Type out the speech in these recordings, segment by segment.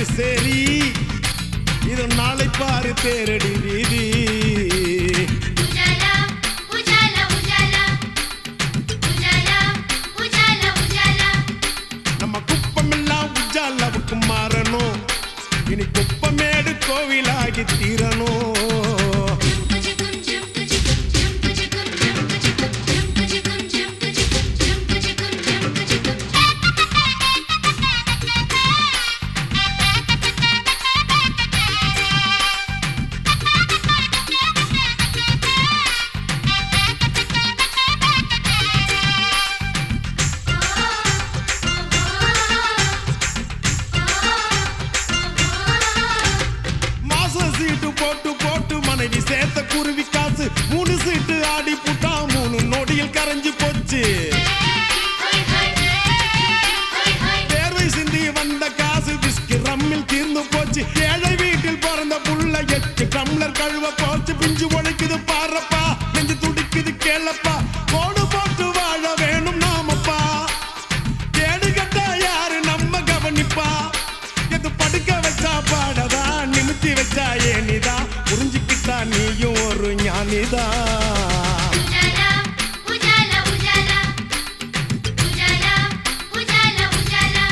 சரி இது நாளை பாரு தேரடி வீதி உஜாலா உஜாலா உஜாலா உஜாலா உஜாலா உஜாலா நம்ம குப்பமெல்லாம் உஜாலாவுக்கு மாறணும் இனி குப்பமேடு கோவிலாகி தீரணும் ஜும்குஜிகும் ஜும்குஜிகும் ஜும்குஜிகும் ஜும்குஜிகும் ஜும்குஜிகும் ஜும்குஜிகும் ஜும்குஜிகும் ஜும்குஜிகும் மாச சீட்டு போட்டு போட்டு மனைவி சேர்த்த குருவி காசு மூணு சீட்டு ஆடி புட்டா மூணு நொடியில் கரைஞ்சு போச்சு ஹோய் ஹோய் ஹோய் ஹோய் தேர்வை சிந்தி வந்த காசு விஸ்கி ரம்மில் தீர்ந்து போச்சு ஏழை வீட்டில் பிறந்த புள்ள எட்டு டம்ளர் கழுவ போச்சு பிஞ்சு உழைக்குது பாரப்பா நெஞ்சு துடிக்குது கேளப்பா கோடு போட்டு வாழ வேணும் நாமப்பா கேடு கட்டா யாரு நம்ம கவனிப்பா எது படுக்க வச்சா பாடதா நிமித்தி வச்சா ஏனிதா புரிஞ்சுக்கிட்டா நீயும் ஒரு ஞானிதா உஜாலா உஜாலா உஜாலா உஜாலா உஜாலா உஜாலா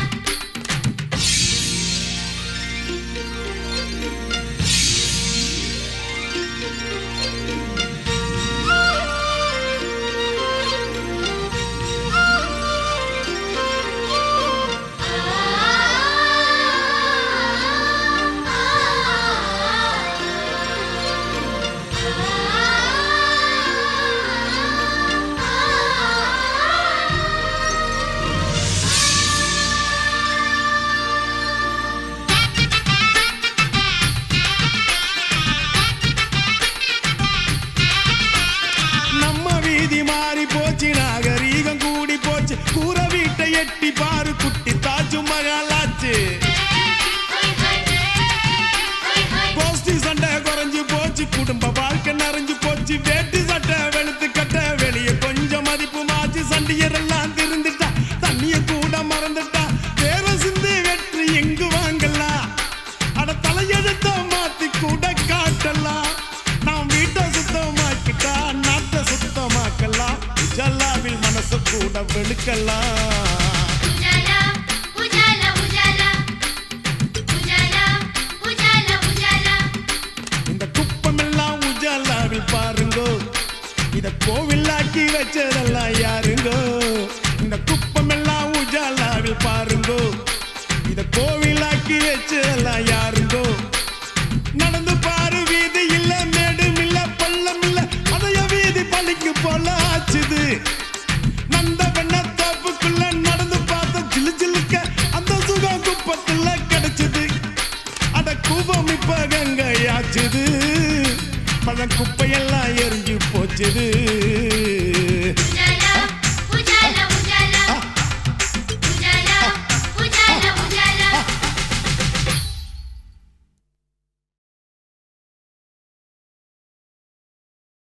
நம்ம வீதி மாறி போச்சு நாகரீகம் கூடி போச்சு கூற வீட்டை எட்டி பாரு குட்டி தாஜு மகாலாச்சு ஹோய் ஹோய் ஹோய் ஹோய் கோஷ்டி சண்டை குறைஞ்சு போச்சு குடும்ப வாழ்க்கை நிறைஞ்சு போச்சு வேட்டி சட்டை வெளுத்து கட்ட வெளிய கொஞ்சம் மதிப்பு மாச்சு சண்டியர் எல்லாம் திருந்துட்டா தண்ணிய கூட மறந்துட்டா வேற சிந்தி வெற்றி எங்கு வாங்கலாம் அட தலையெழுத்த மாத்தி கூட காட்டலாம் நாம் வீட்டை சுத்தமாக்கிட்டா நாட்டை சுத்தமாக்கலாம் உஜல்லாவில் மனசு கூட வெளுக்கலாம் உஜாலா உஜாலா உஜாலா உஜாலா உஜாலா உஜாலா இந்த குப்பமெல்லாம் உஜாலாவில் பாருங்கோ இத கோவிலாக்கி வச்சதெல்லாம் யாருங்கோ இந்த குப்பமெல்லாம் உஜாலாவில் பாருங்கோ இத கோவிலாக்கி வச்சதெல்லாம் யாருங்கோ நடந்து பாரு வீதி இல்ல மேடும் இல்ல பள்ளம் இல்ல அதைய வீதி பழிக்கு போல ஆச்சுது நந்த வெண்ண தோப்புக்குள்ள நடந்து பார்த்த ஜிலு ஜிலுக்க அந்த சுகம் குப்பத்துல கிடைச்சது அட கூபம் இப்ப கங்கையாச்சுது பழ குப்பையெல்லாம் எரிஞ்சு போச்சுது